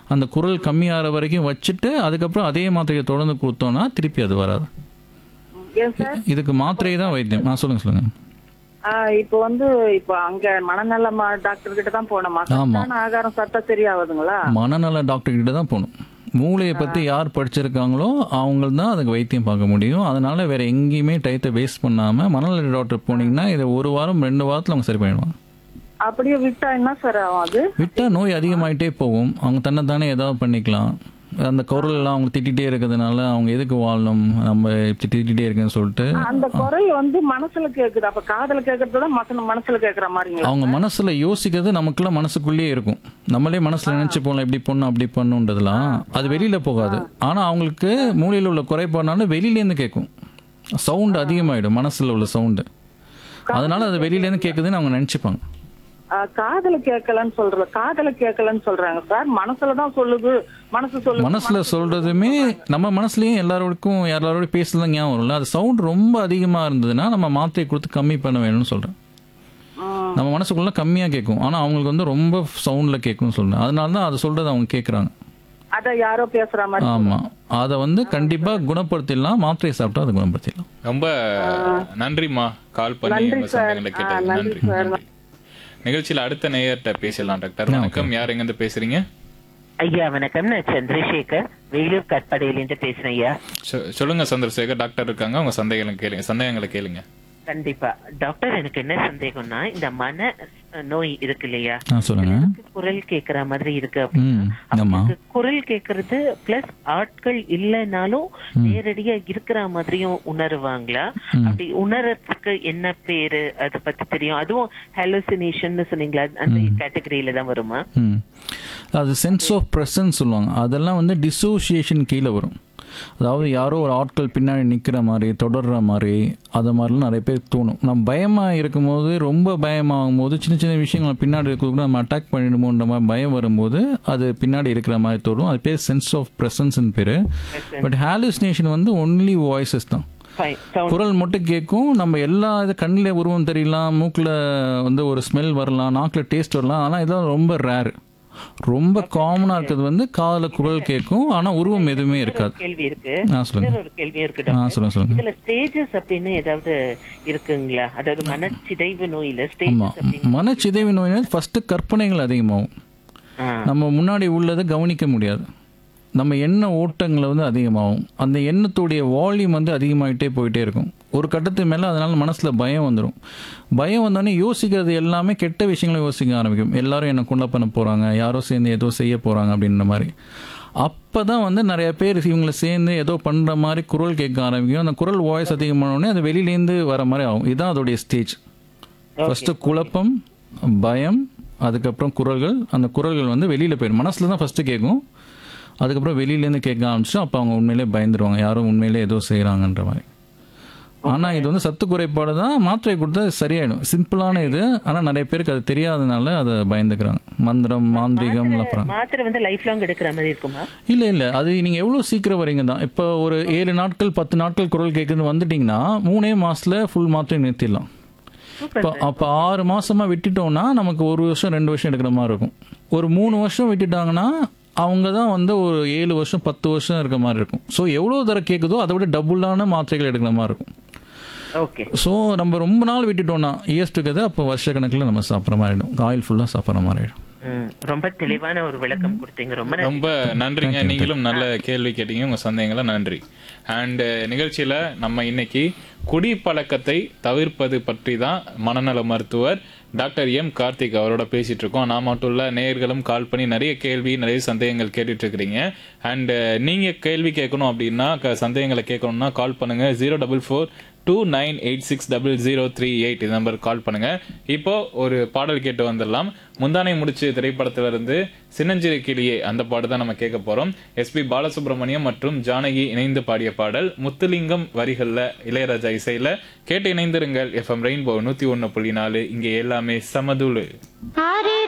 அந்த குரல் கம்மியாகிற வரைக்கும் வச்சுட்டு அதுக்கப்புறம் அதே மாத்திரையை தொடர்ந்து கொடுத்தோம்னா திருப்பி அது வராது ஏன் சார் இதுக்கு மாத்திரை தான் வைத்தியம் ஆ சொல்லுங்க சொல்லுங்க ஆ, இப்போ வந்து இப்போ அங்க மனநல ம- டாக்டர் கிட்ட தான் போனோமா ஆமா. சத்தான ஆகாரம் சாப்பிட்டா சரியாகுதுங்களா மனநல டாக்டர் கிட்ட தான் போகணும் மூளையை பற்றி யார் படிச்சிருக்காங்களோ அவங்க தான் அதுக்கு வைத்தியம் பார்க்க முடியும் அதனால வேற எங்கேயுமே டயத்தை வேஸ்ட் பண்ணாமல் மனநல டாக்டர் போனீங்கன்னா இதை ஒரு வாரம் ரெண்டு வாரத்தில் அவங்க சரி பண்ணிடுவாங்க அப்படியே விட்டா என்ன சார் ஆகும் அது விட்டா நோய் அதிகமாயிட்டே போகும் அவங்க தன்னைத்தானே ஏதாவது பண்ணிக்கலாம் அந்த குரல் எல்லாம் அவங்க திட்டிகிட்டே இருக்கிறதுனால அவங்க எதுக்கு வாழணும் நம்ம இப்படி திட்டிகிட்டே இருக்குன்னு சொல்லிட்டு அந்த குரல் வந்து மனசுல கேக்குது அப்ப காதுல கேக்குறது தான் மனசுல மனசுல கேக்குற மாதிரிங்களா அவங்க மனசுல யோசிக்கிறது நமக்குள்ள மனசுக்குள்ளேயே இருக்கும் நம்மளே மனசுல நினைச்சு போகலாம் இப்படி பண்ணும் அப்படி பண்ணுன்றதுலாம் அது வெளியில போகாது ஆனா அவங்களுக்கு மூளையில உள்ள குறைபாடுனால வெளியில இருந்து கேட்கும் சவுண்ட் அதிகமாயிடும் மனசுல உள்ள சவுண்டு அதனால அது வெளியில இருந்து கேட்குதுன்னு அவங்க நினைச்சுப்பாங்க ஆ, காதுல கேட்கலன்னு சொல்றது காதுல கேட்கலன்னு சொல்றாங்க சார் மனசுல தான் சொல்லுது மனசு சொல்லுது மனசுல சொல்றதுமே நம்ம மனசுலயும் எல்லாரோருக்கும் எல்லாரோட பேசுறதும் ஞாபகம் வரும்ல அது சவுண்ட் ரொம்ப அதிகமா இருந்ததுன்னா நம்ம மாத்திரை கொடுத்து கம்மி பண்ண வேணும்னு சொல்றேன் ம். நம்ம மனசுக்குள்ள கம்மியா கேட்கும் ஆனா அவங்களுக்கு வந்து ரொம்ப சவுண்ட்ல கேட்கும்னு சொல்றேன் அதனால தான் அதை சொல்றதை அவங்க கேட்கறாங்க அத யாரோ பேசுற மாதிரி ஆமா அதை வந்து கண்டிப்பா குணப்படுத்திடலாம் மாத்திரை சாப்பிட்டா அதை குணப்படுத்திடலாம் ரொம்ப நன்றிம்மா கால் பண்ணி நன்றி உங்க சார். சந்தேகங்களை ஆ, கேட்டது நன்றி நன்றி சார். நன்றி நிகழ்ச்சியில அடுத்த நேயர்கிட்ட பேசலாம் டாக்டர் வணக்கம் யார் எங்க இருந்து பேசுறீங்க ஐயா வணக்கம் நான் சந்திரசேகர் வேலூர் கட்படையிலிருந்து பேசுறேன் ஐயா சொ- சொல்லுங்க சந்திரசேகர் டாக்டர் இருக்காங்க உங்க சந்தேகங்களை கேளுங்க சந்தேகங்களை கேளுங்க கண்டிப்பா டாக்டர் எனக்கு என்ன சந்தேகம்னா இந்த மன அஹ், நோய் இருக்கு இல்லையா ஆ சொல்லுங்க எனக்கு குரல் கேக்குற மாதிரி இருக்கு அப்படின்னா, ம் ஆமா அவங்களுக்கு குரல் கேக்குறது பிளஸ் ஆட்கள் இல்லைனாலும் நேரடியா இருக்கிற மாதிரியும் உணருவாங்களா அப்படி உணரத்துக்கு என்ன பேரு அதை பத்தி தெரியும் அதுவும் ஹாலுசினேஷன் சொன்னீங்களா அந்த கேட்டகரியில தான் வருமா ம் அது சென்ஸ் ஆஃப் ப்ரெசன்ஸ் சொல்லுவாங்க அதெல்லாம் வந்து டிசோசியேஷன் கீழே வரும் அதாவது யாரோ ஒரு ஆட்கள் பின்னாடி நிற்கிற மாதிரி தொடர்ற மாதிரி அது மாதிரிலாம் நிறைய பேர் தோணும் நம்ம பயமாக இருக்கும்போது ரொம்ப பயமாகும் போது சின்ன சின்ன விஷயங்கள் பின்னாடி இருக்கிறது நம்ம அட்டாக் பண்ணிடுமோன்ற மாதிரி பயம் வரும்போது அது பின்னாடி இருக்கிற மாதிரி தோணும் அது பேர் சென்ஸ் ஆஃப் ப்ரெசன்ஸ்னு பேர் பட் ஹாலுசினேஷன் வந்து ஒன்லி வாய்ஸஸ் தான் Fine. Sound குரல் மட்டும் கேட்கும் நம்ம எல்லா இது கண்ணில் உருவம் தெரியலாம் மூக்கில் வந்து ஒரு ஸ்மெல் வரலாம் நாக்கில் டேஸ்ட் வரலாம் ஆனால் இதெல்லாம் ரொம்ப ரேர் ரொம்ப காமனாக இருக்கிறது வந்து காதில் குரல் கேட்கும் ஆனால் உருவம் எதுவுமே இருக்காது கேள்வி இருக்கு ஆ சொல்லுங்க இன்னொரு ஒரு கேள்வி இருக்கு ஆ டாக்டர். சொல்லுங்க சொல்லுங்க இதுல ஸ்டேஜஸ் அப்படின்னு ஏதாவது இருக்குங்களா அதாவது மனச்சிதைவு நோயில ஆமாம் ஸ்டேஜஸ் மனச்சிதைவு நோயினால் ஃபஸ்ட்டு கற்பனைகள் அதிகமாகும் நம்ம முன்னாடி உள்ளதை கவனிக்க முடியாது நம்ம எண்ண ஓட்டங்களை வந்து அதிகமாகும் அந்த எண்ணத்துடைய வால்யூம் வந்து அதிகமாகிட்டே போயிட்டே இருக்கும் ஒரு கட்டத்துக்கு மேலே அதனால மனசில் பயம் வந்துடும் பயம் வந்தோடனே யோசிக்கிறது எல்லாமே கெட்ட விஷயங்களை யோசிக்க ஆரம்பிக்கும் எல்லாரும் என்னை கொலை பண்ண போகிறாங்க யாரோ சேர்ந்து ஏதோ செய்ய போகிறாங்க அப்படின்ற மாதிரி அப்போ தான் வந்து நிறைய பேர் இவங்களை சேர்ந்து ஏதோ பண்ணுற மாதிரி குரல் கேட்க ஆரம்பிக்கும் அந்த குரல் வாய்ஸ் அதிகமான உடனே அது வெளியிலேருந்து வர மாதிரி ஆகும் இதுதான் அதோடைய ஸ்டேஜ் ஃபஸ்ட்டு குழப்பம் பயம் அதுக்கப்புறம் குரல்கள் அந்த குரல்கள் வந்து வெளியில் போயிடும் மனசில் தான் ஃபஸ்ட்டு கேட்கும் அதுக்கப்புறம் வெளியிலேருந்து கேட்க ஆரம்பிச்சிடும் அப்போ அவங்க உண்மையிலே பயந்துருவாங்க யாரும் உண்மையிலே ஏதோ செய்கிறாங்கன்ற மாதிரி ஆனால் இது வந்து சத்து குறைபாடு தான் மாத்திரை கொடுத்தா அது சரியாயிடும் சிம்பிளான இது ஆனால் நிறைய பேருக்கு அது தெரியாதனால அதை பயந்துக்கிறாங்க மந்திரம் மாந்திரிகம் அப்புறம் மாத்திரை வந்து லைஃப் லாங் எடுக்கிற மாதிரி இருக்குமா இல்லை இல்லை அது நீங்கள் எவ்வளோ சீக்கிரம் வரீங்க தான் இப்போ ஒரு ஏழு நாட்கள் பத்து நாட்கள் குரல் கேட்குதுன்னு வந்துட்டிங்கன்னா மூணே மாசத்துல ஃபுல் மாத்திரை நிறுத்திடலாம் இப்போ அப்போ ஆறு மாசமா விட்டுட்டோம்னா நமக்கு ஒரு வருஷம் ரெண்டு வருஷம் எடுக்கிற மாதிரி இருக்கும் ஒரு மூணு வருஷம் விட்டுட்டாங்கன்னா அவங்க தான் வந்து ஒரு ஏழு வருஷம் பத்து வருஷம் இருக்க மாதிரி இருக்கும் ஸோ எவ்வளோ தர கேட்குதோ அதை விட டபுளான மாத்திரைகள் எடுக்கிற மாதிரி இருக்கும் ஓகே ஸோ நம்ம ரொம்ப நாள் விட்டுட்டோம்னா இயர்ஸ் டுகெதர் அப்போ வருஷ கணக்கில் நம்ம சாப்பிட்ற மாதிரி ஆகிடும் ஆயில் ஃபுல்லாக சாப்பிட்ற மாதிரி ஆகிடும் ரொம்ப தெளிவான ஒரு விளக்கம் கொடுத்தீங்க ரொம்ப நன்றி. ரொம்ப நன்றிங்க நீங்களும் நல்ல கேள்வி கேட்டீங்க உங்க சந்தேகங்களை நன்றி அண்ட் நிகழ்ச்சியில நம்ம இன்னைக்கு குடிப்பழக்கத்தை தவிர்ப்பது பற்றி தான் மனநல மருத்துவர் டாக்டர் எம் கார்த்திக் அவரோட பேசிட்டு இருக்கோம் நான் மட்டும் இல்ல நேயர்களும் கால் பண்ணி நிறைய கேள்வி நிறைய சந்தேகங்கள் கேட்டுட்டு இருக்கிறீங்க அண்ட் நீங்க கேள்வி கேட்கணும் அப்படின்னா க- சந்தேகங்களை கேட்கணும்னா கால் பண்ணுங்க zero double four two nine eight six double zero three eight இந்த நம்பருக்கு கால் பண்ணுங்க இப்போ ஒரு பாடல் கேட்டு வந்துடலாம் முந்தானை முடிச்சு திரைப்படத்துல இருந்து சின்னஞ்சிறு கிளியே அந்த பாட்டு தான் நம்ம கேட்க போறோம் எஸ்பி பாலசுப்ரமணியம் மற்றும் ஜானகி இணைந்து பாடிய பாடல் முத்துலிங்கம் வரிகள்ல இளையராஜா இசையில கேட்டு இணைந்திருங்கள் எஃப்எம் ரெயின்போ நூத்தி ஒன்னு புள்ளி நாலு இங்கே எல்லாமே சமதுளு ஆரே